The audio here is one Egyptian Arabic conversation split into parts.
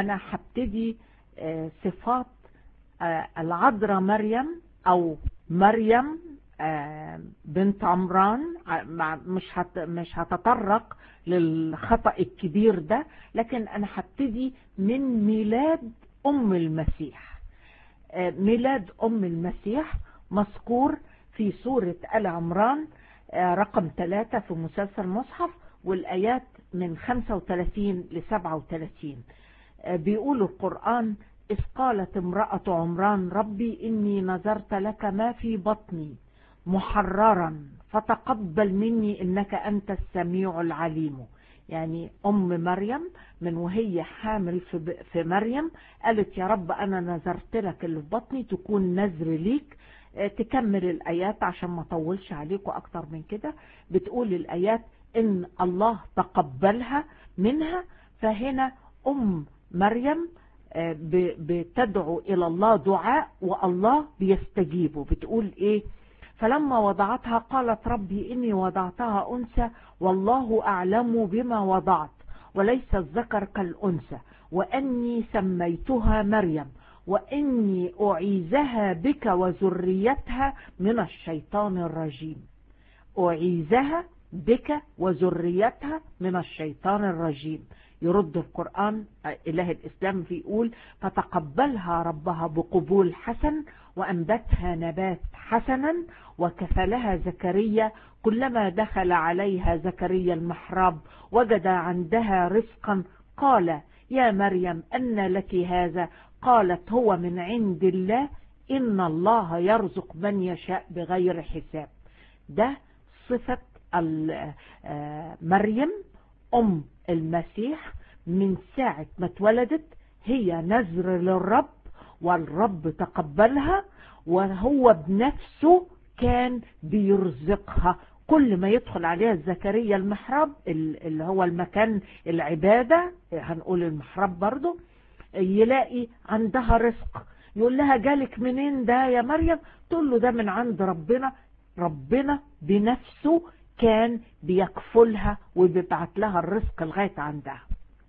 أنا هبتدي صفات العذراء مريم أو مريم بنت عمران مش مش هتطرق للخطأ الكبير ده لكن أنا هبتدي من ميلاد أم المسيح ميلاد أم المسيح مذكور في سورة آل عمران رقم ثلاثة في مسلسل مصحف والآيات من 35 ل 37 بيقول القرآن إذ قالت امرأة عمران ربي إني نذرت لك ما في بطني محررا فتقبل مني إنك أنت السميع العليم يعني أم مريم من وهي حامل في مريم قالت يا رب أنا نذرت لك اللي في بطني تكون نذر ليك تكمل الآيات عشان ما طولش عليكم أكتر من كده بتقول الآيات إن الله تقبلها منها فهنا أم مريم بتدعو إلى الله دعاء والله بيستجيبه بتقول إيه فلما وضعتها قالت ربي إني وضعتها أنثى والله أعلم بما وضعت وليس الذكر كالأنثى وأني سميتها مريم وإني أعيذها بك وذريتها من الشيطان الرجيم أعيذها بك وذريتها من الشيطان الرجيم يرد القرآن إله الإسلام فيقول فتقبلها ربها بقبول حسن وأنبتها نبات حسنا وكفلها زكريا كلما دخل عليها زكريا المحراب وجد عندها رزقا قال يا مريم أن لك هذا قالت هو من عند الله إن الله يرزق من يشاء بغير حساب ده صفة مريم أم المسيح من ساعة ما اتولدت هي نذر للرب والرب تقبلها وهو بنفسه كان بيرزقها كل ما يدخل عليها زكريا المحراب اللي هو المكان العبادة هنقول المحراب برضو يلاقي عندها رزق يقول لها جالك منين ده يا مريم تقول له ده من عند ربنا ربنا بنفسه كان بيكفلها وبيبعت لها الرزق لغاية عندها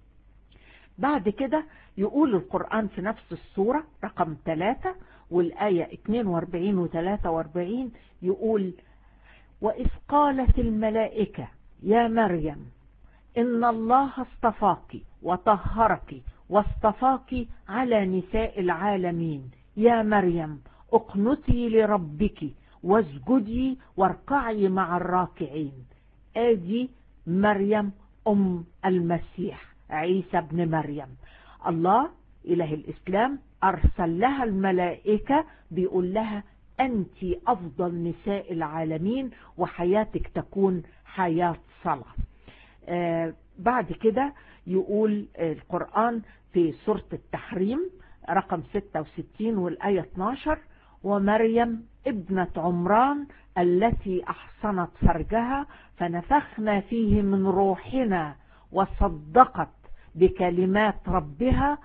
بعد كده يقول القرآن في نفس السورة رقم 3 والآية 42 و 43 يقول وإذ قالت الملائكة يا مريم إن الله اصطفاك وطهرك واصطفاك على نساء العالمين يا مريم اقنتي لربك واسجدي واركعي مع الراكعين ادي مريم ام المسيح عيسى ابن مريم الله اله الاسلام ارسل لها الملائكة بيقول لها انت افضل نساء العالمين وحياتك تكون حياة صلاة آه بعد كده يقول القرآن في سورة التحريم رقم 66 والآية 12 ومريم ابنة عمران التي أحصنت فرجها فنفخنا فيه من روحنا وصدقت بكلمات ربها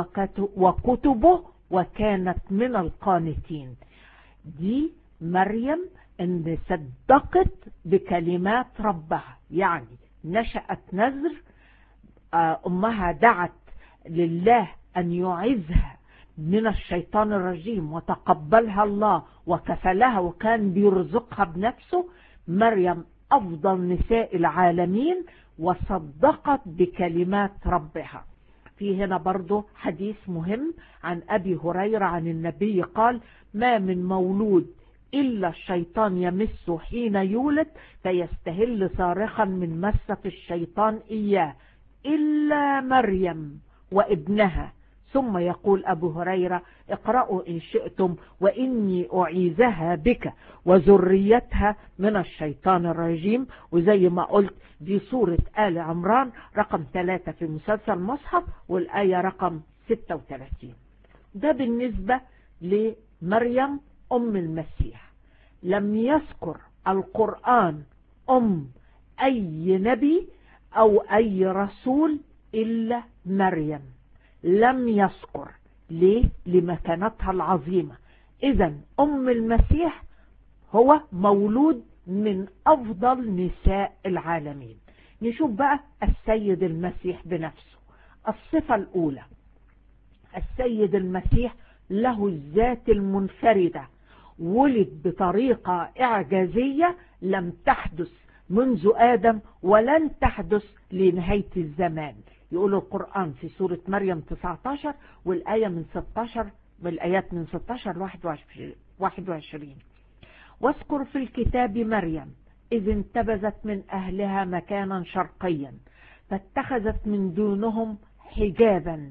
وكتبه وكانت من القانتين دي مريم ان صدقت بكلمات ربها يعني نشأت نذر امها دعت لله ان يعزها من الشيطان الرجيم وتقبلها الله وكفلها وكان بيرزقها بنفسه مريم أفضل نساء العالمين وصدقت بكلمات ربها في هنا برضو حديث مهم عن أبي هريرة عن النبي قال ما من مولود إلا الشيطان يمسه حين يولد فيستهل صارخا من مسة الشيطان إياه إلا مريم وابنها ثم يقول أبو هريرة اقرأوا إن شئتم وإني أعيذها بك وذريتها من الشيطان الرجيم وزي ما قلت دي سورة آل عمران رقم 3 في مسلسل مصحف والآية رقم 36 ده بالنسبة لمريم أم المسيح لم يذكر القرآن أم أي نبي أو أي رسول إلا مريم لم يذكر ليه لمكانتها العظيمة اذا ام المسيح هو مولود من افضل نساء العالمين نشوف بقى السيد المسيح بنفسه الصفة الاولى السيد المسيح له الذات المنفردة ولد بطريقة إعجازية لم تحدث منذ آدم ولن تحدث لنهاية الزمان يقول القرآن في سورة مريم 19 والآية من 16 والآيات من 16 ل 21 واذكر في الكتاب مريم إذ انتبذت من أهلها مكانا شرقيا فاتخذت من دونهم حجابا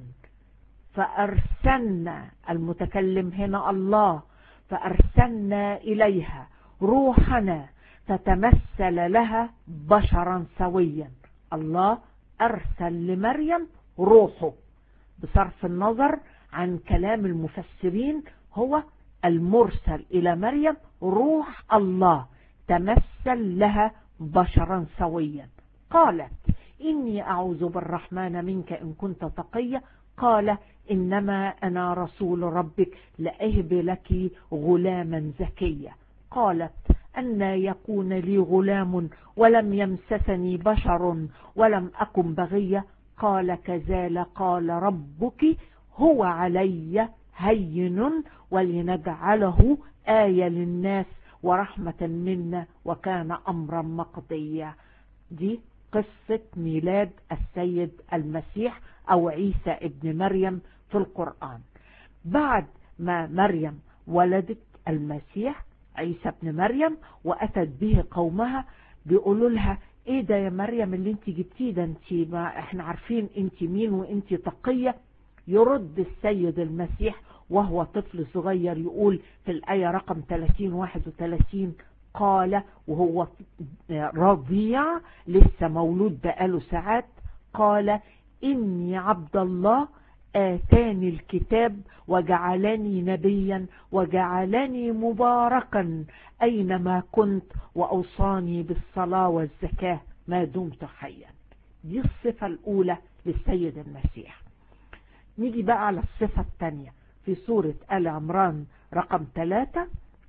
فأرسلنا المتكلم هنا الله فأرسلنا إليها روحنا فتمثل لها بشرا سويا الله أرسل لمريم روحه بصرف النظر عن كلام المفسرين هو المرسل إلى مريم روح الله تمثل لها بشرا سويا قالت إني أعوذ بالرحمن منك إن كنت تقيا قال إنما أنا رسول ربك لأهب لك غلاما زكيا قالت أن يكون لي غلام ولم يمسسني بشر ولم أكن بغية قال كذال قال ربك هو علي هين ولنجعله آية للناس ورحمة منا وكان أمرا مقضيا دي قصة ميلاد السيد المسيح أو عيسى ابن مريم في القرآن بعد ما مريم ولدت المسيح عيسى ابن مريم وأتت به قومها بيقولوا لها ايه ده يا مريم اللي انت جبتيه ده انت ما احنا عارفين انت مين وانت تقية يرد السيد المسيح وهو طفل صغير يقول في الآية رقم 30 31 قال وهو رضيع لسه مولود بقاله ساعات قال إني عبد الله آتاني الكتاب وجعلني نبيا وجعلني مباركا أينما كنت وأوصاني بالصلاة والزكاة ما دمت حيا دي الصفة الأولى للسيد المسيح نيجي بقى على الصفة الثانية في سورة آل عمران رقم 3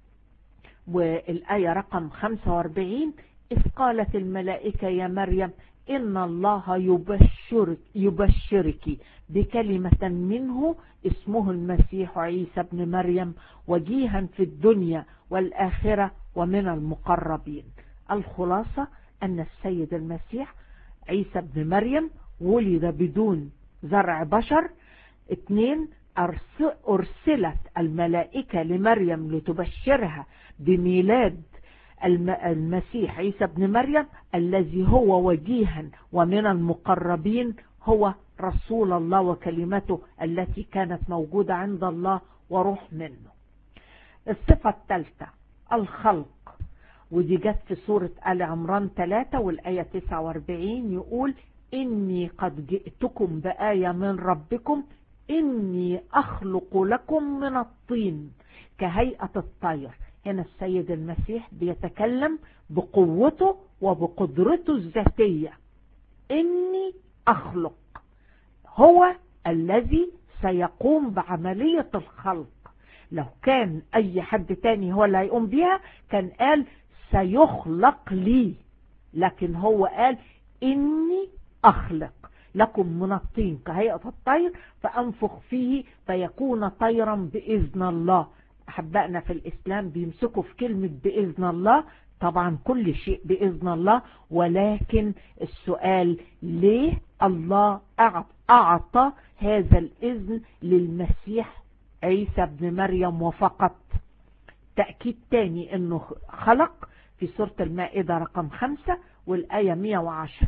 والآية رقم 45 إذ قالت الملائكة يا مريم إن الله يبشرك, يبشرك بكلمة منه اسمه المسيح عيسى بن مريم وجيها في الدنيا والآخرة ومن المقربين الخلاصة أن السيد المسيح عيسى بن مريم ولد بدون زرع بشر اثنين أرسلت الملائكة لمريم لتبشرها بميلاد المسيح عيسى بن مريم الذي هو وجيها ومن المقربين هو رسول الله وكلمته التي كانت موجودة عند الله وروح منه الصفة الثالثة الخلق ودي جت في سورة آل عمران 3 والآية 49 يقول إني قد جئتكم بآية من ربكم إني أخلق لكم من الطين كهيئة الطير هنا السيد المسيح بيتكلم بقوته وبقدرته الذاتية إني أخلق هو الذي سيقوم بعملية الخلق لو كان أي حد تاني هو اللي هيقوم بيها كان قال سيخلق لي لكن هو قال إني أخلق لكم من الطين كهيئة الطير فأنفخ فيه فيكون طيرا بإذن الله أحبائنا في الإسلام بيمسكوا في كلمة بإذن الله طبعا كل شيء بإذن الله ولكن السؤال ليه الله أعطى هذا الإذن للمسيح عيسى بن مريم وفقط تأكيد تاني أنه خلق في سورة المائدة رقم خمسة والآية 110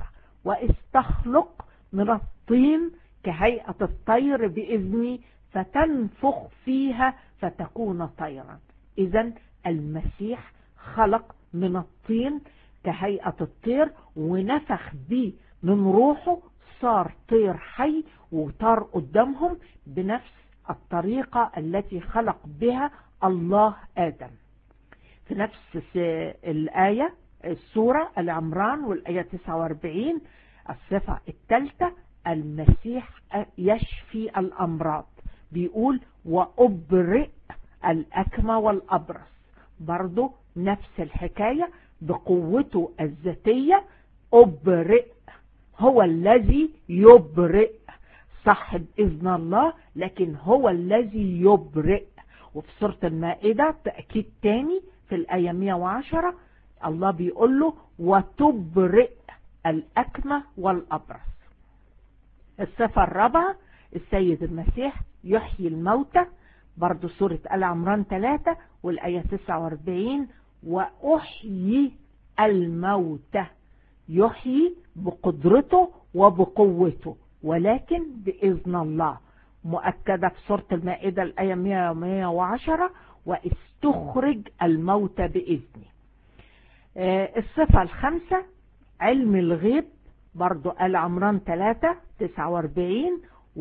واستخلق من الطين كهيئة الطير بإذني فتنفخ فيها فتكون طيرا إذا المسيح خلق من الطين كهيئة الطير ونفخ به من روحه صار طير حي وطار قدامهم بنفس الطريقة التي خلق بها الله آدم في نفس الآية السورة العمران والآية 49 الصفة الثالثة المسيح يشفي الأمراض بيقول وأبرئ الأكمى والأبرص برضو نفس الحكاية بقوته الذاتية أبرئ هو الذي يبرئ صح بإذن الله لكن هو الذي يبرئ وفي سورة المائدة تأكيد تاني في الآية 110 الله بيقول له وتبرئ الأكمة والأبرص الصفة الرابعة السيد المسيح يحيي الموتى برضو سورة آل عمران 3 والآية 49 وأحيي الموتى يحيي بقدرته وبقوته ولكن بإذن الله مؤكدة في سورة المائدة الآية 110 واستخرج الموتى بإذنه آه، الصفة الخامسة علم الغيب برضو آل عمران 3 49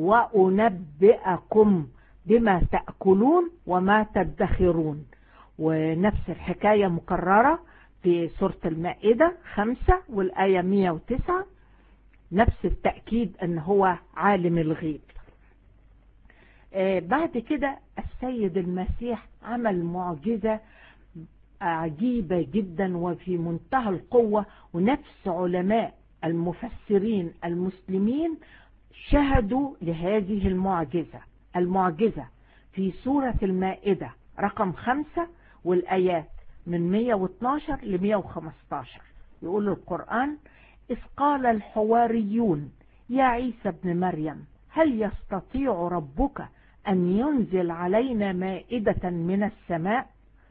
وأنبئكم بما تأكلون وما تدخرون ونفس الحكاية مكررة في سورة المائدة 5 والآية 109 نفس التأكيد أن هو عالم الغيب آه، بعد كده السيد المسيح عمل معجزة عجيبة جدا وفي منتهى القوة ونفس علماء المفسرين المسلمين شهدوا لهذه المعجزة المعجزة في سورة المائدة رقم خمسة والآيات من 112 ل 115 يقول القرآن إذ قال الحواريون يا عيسى ابن مريم هل يستطيع ربك أن ينزل علينا مائدة من السماء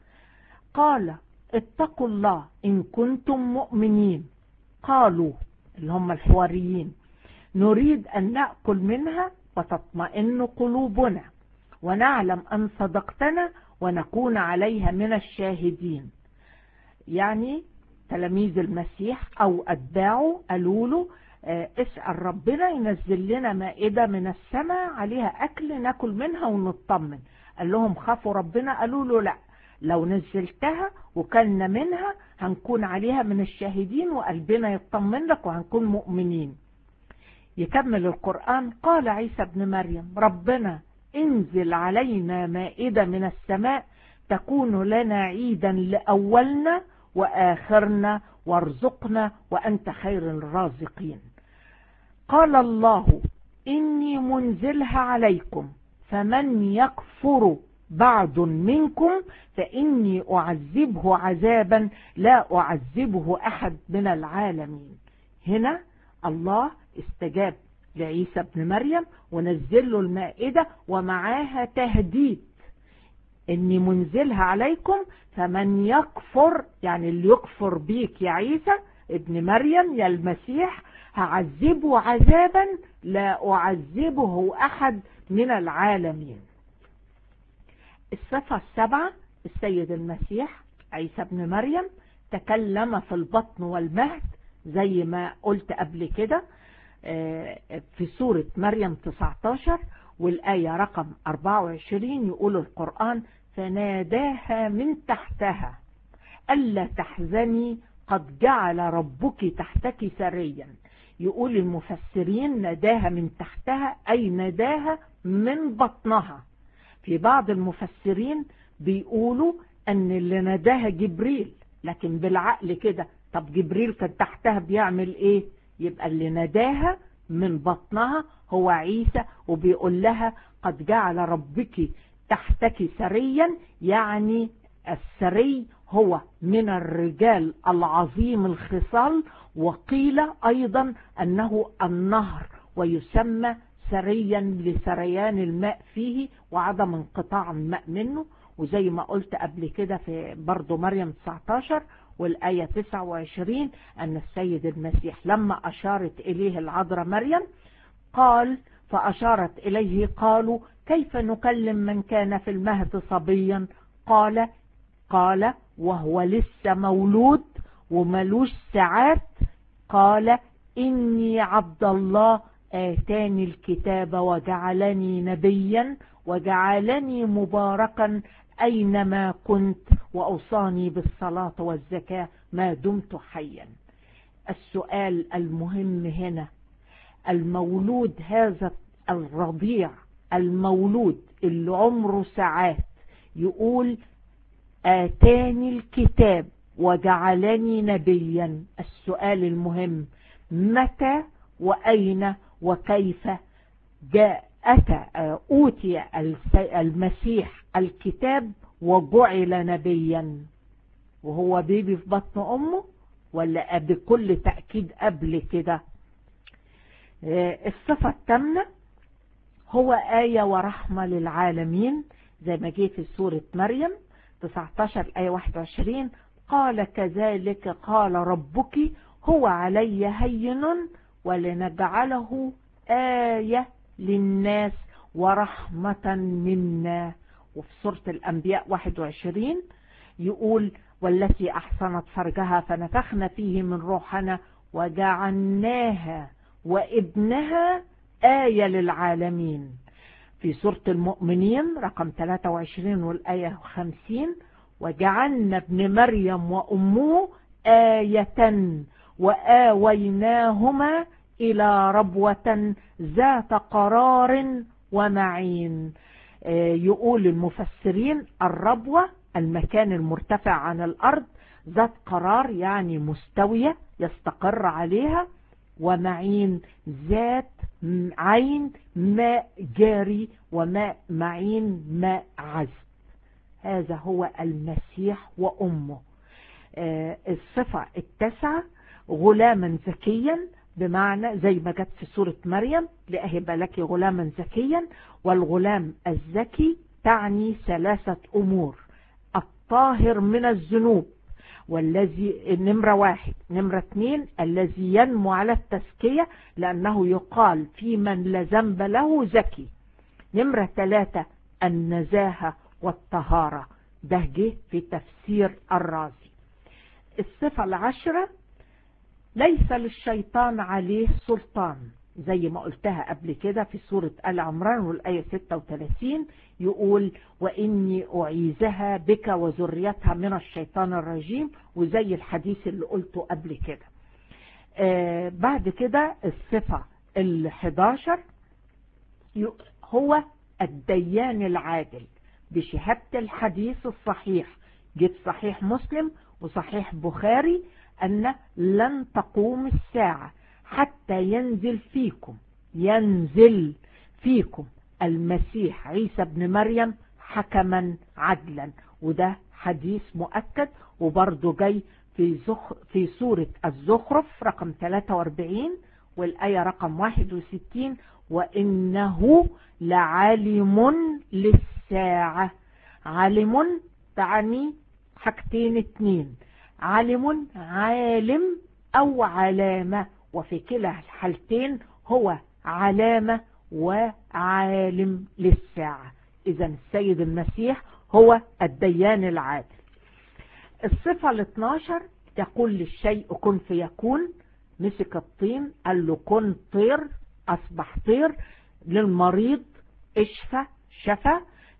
قال اتقوا الله إن كنتم مؤمنين قالوا اللي هم الحواريين نريد أن نأكل منها وتطمئن قلوبنا ونعلم أن صدقتنا ونكون عليها من الشاهدين يعني تلاميذ المسيح أو أتباعه قالوا له آه، اسأل ربنا ينزل لنا مائدة من السماء عليها أكل ناكل منها ونطمن قال لهم خافوا ربنا قالوا له لا لو نزلتها وكلنا منها هنكون عليها من الشاهدين وقلبنا يطمن لك وهنكون مؤمنين يكمل القرآن قال عيسى بن مريم ربنا انزل علينا مائدة من السماء تكون لنا عيدا لأولنا وآخرنا وارزقنا وأنت خير الرازقين قال الله إني منزلها عليكم فمن يكفر بعد منكم فإني أعذبه عذابا لا أعذبه أحد من العالمين هنا الله استجاب لعيسى بن مريم ونزل له المائدة ومعاها تهديد اني منزلها عليكم فمن يكفر يعني اللي يكفر بيك يا عيسى ابن مريم يا المسيح هعذبه عذابا لا أعذبه أحد من العالمين الصفة السبعة السيد المسيح عيسى بن مريم تكلم في البطن والمهد زي ما قلت قبل كده آه، في سورة مريم 19 والآية رقم 24 يقول القرآن فناداها من تحتها ألا تحزني قد جعل ربك تحتك سريا يقول المفسرين نداها من تحتها أي نداها من بطنها في بعض المفسرين بيقولوا أن اللي نداها جبريل لكن بالعقل كده طب جبريل كان تحتها بيعمل ايه يبقى اللي نداها من بطنها هو عيسى وبيقول لها قد جعل ربك تحتك سريا يعني السري هو من الرجال العظيم الخصال وقيل أيضا أنه النهر ويسمى سريا لسريان الماء فيه وعدم انقطاع الماء منه وزي ما قلت قبل كده في برضو مريم 19 والآية 29 أن السيد المسيح لما أشارت إليه العذراء مريم قال فأشارت إليه قالوا كيف نكلم من كان في المهد صبيا قال قال وهو لسه مولود وملوش ساعات قال إني عبد الله آتاني الكتاب وجعلني نبيا وجعلني مباركا أينما كنت وأوصاني بالصلاة والزكاة ما دمت حيا السؤال المهم هنا المولود هذا الرضيع المولود اللي عمره ساعات يقول آتاني الكتاب وجعلني نبيا السؤال المهم متى وأين وكيف جاء أتى أوتي المسيح الكتاب وجعل نبيا وهو بيبي في بطن أمه ولا بكل تأكيد قبل كده الصفة التامنة هو آية ورحمة للعالمين زي ما جه في سورة مريم 19 آية 21 قال كذلك قال ربك هو علي هين ولنجعله آية للناس ورحمة منا وفي سورة الأنبياء 21 يقول والتي أحصنت فرجها فنفخنا فيه من روحنا وجعلناها وابنها آية للعالمين في سورة المؤمنين رقم 23 والآية 50 وجعلنا ابن مريم وأمه آية وآويناهما إلى ربوة ذات قرار ومعين يقول المفسرين الربوة المكان المرتفع عن الأرض ذات قرار يعني مستوية يستقر عليها ومعين ذات عين ماء جاري وماء معين ماء عذب هذا هو المسيح وأمه الصفة التاسعة غلاما زكيا بمعنى زي ما جت في سورة مريم لأهب لك غلاما زكيا والغلام الزكي تعني ثلاثة أمور الطاهر من الذنوب والذي نمرة واحد نمرة اثنين الذي ينمو على التزكية لأنه يقال في من لا ذنب له زكي نمرة ثلاثة النزاهة والطهارة ده جه في تفسير الرازي الصفة العشرة ليس للشيطان عليه سلطان زي ما قلتها قبل كده في سورة آل عمران والآية 36 يقول وإني أعيذها بك وذريتها من الشيطان الرجيم وزي الحديث اللي قلته قبل كده آه بعد كده الصفة ال11 هو الديان العادل بشهادة الحديث الصحيح جت صحيح مسلم وصحيح بخاري أن لن تقوم الساعة حتى ينزل فيكم ينزل فيكم المسيح عيسى بن مريم حكما عدلا وده حديث مؤكد وبرضه جاي في, زخ في سورة الزخرف رقم 43 والآية رقم 61 وإنه لعالم للساعة عالم تعني حاجتين اتنين عالم عالم أو علامة وفي كلا الحالتين هو علامة وعالم للساعة إذا السيد المسيح هو الديان العادل الصفة الاثناشر يقول للشيء كن فيكون مسك الطين قال له كن طير أصبح طير للمريض اشفى شفى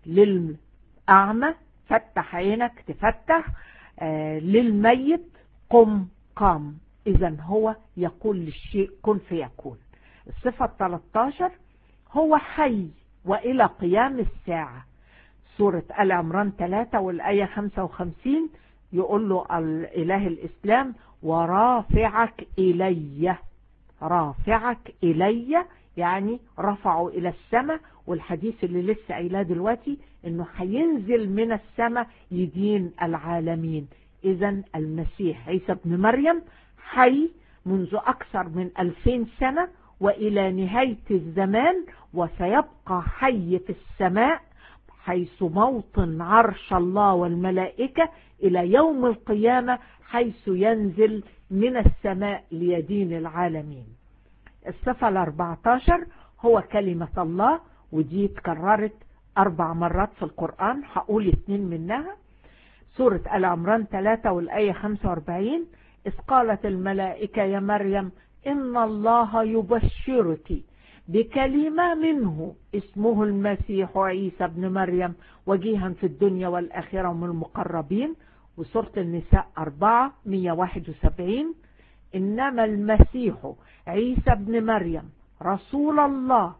للأعمى فتح عينك تفتح آه للميت قم قام إذا هو يقول للشيء كن فيكون الصفة 13 هو حي وإلى قيام الساعة سورة آل عمران 3 والآية 55 يقول له الإله الإسلام ورافعك إلي رافعك إلي يعني رفعوا إلى السماء والحديث اللي لسه قايلاه دلوقتي انه هينزل من السماء يدين العالمين اذا المسيح عيسى بن مريم حي منذ أكثر من ألفين سنة وإلى نهاية الزمان وسيبقى حي في السماء حيث موطن عرش الله والملائكة إلى يوم القيامة حيث ينزل من السماء ليدين العالمين الصفة الأربعتاشر هو كلمة الله ودي اتكررت أربع مرات في القرآن هقول اثنين منها سورة العمران 3 والآية 45 إذ قالت الملائكة يا مريم إن الله يبشرك بكلمة منه اسمه المسيح عيسى بن مريم وجيها في الدنيا والآخرة من المقربين وسورة النساء 4 171 إنما المسيح عيسى بن مريم رسول الله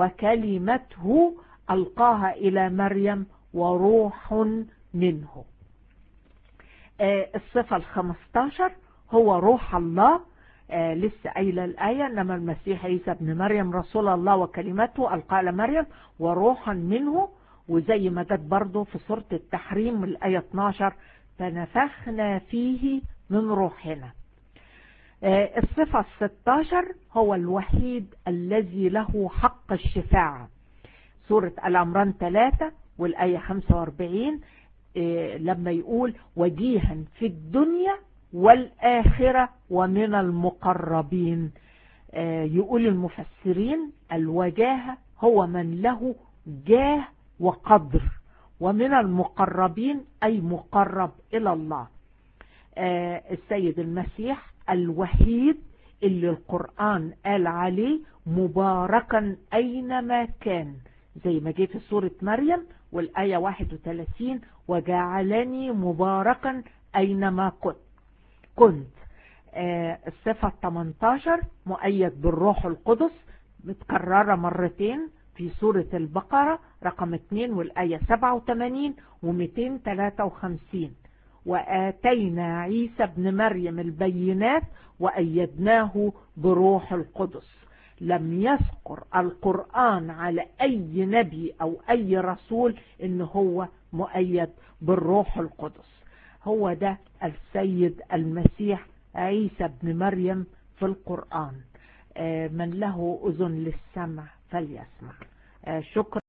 وكلمته ألقاها إلى مريم وروح منه الصفة الخمستاشر هو روح الله آه لسه قايله الآية إنما المسيح عيسى ابن مريم رسول الله وكلمته ألقى على مريم وروحا منه وزي ما جت برضه في سورة التحريم الآية 12 فنفخنا فيه من روحنا آه الصفة الستاشر هو الوحيد الذي له حق الشفاعة سورة العمران 3 والآية 45 آه لما يقول وجيها في الدنيا والآخرة ومن المقربين يقول المفسرين الوجاهة هو من له جاه وقدر ومن المقربين أي مقرب إلى الله السيد المسيح الوحيد اللي القرآن قال عليه مباركا أينما كان زي ما جه في سورة مريم والآية 31 وجعلني مباركا أينما كنت كنت آه الصفة 18 مؤيد بالروح القدس متكررة مرتين في سورة البقرة رقم 2 والآية 87 و253 وآتينا عيسى ابن مريم البينات وأيدناه بروح القدس لم يذكر القرآن على أي نبي أو أي رسول إن هو مؤيد بالروح القدس هو ده السيد المسيح عيسى بن مريم في القرآن من له أذن للسمع فليسمع شكرا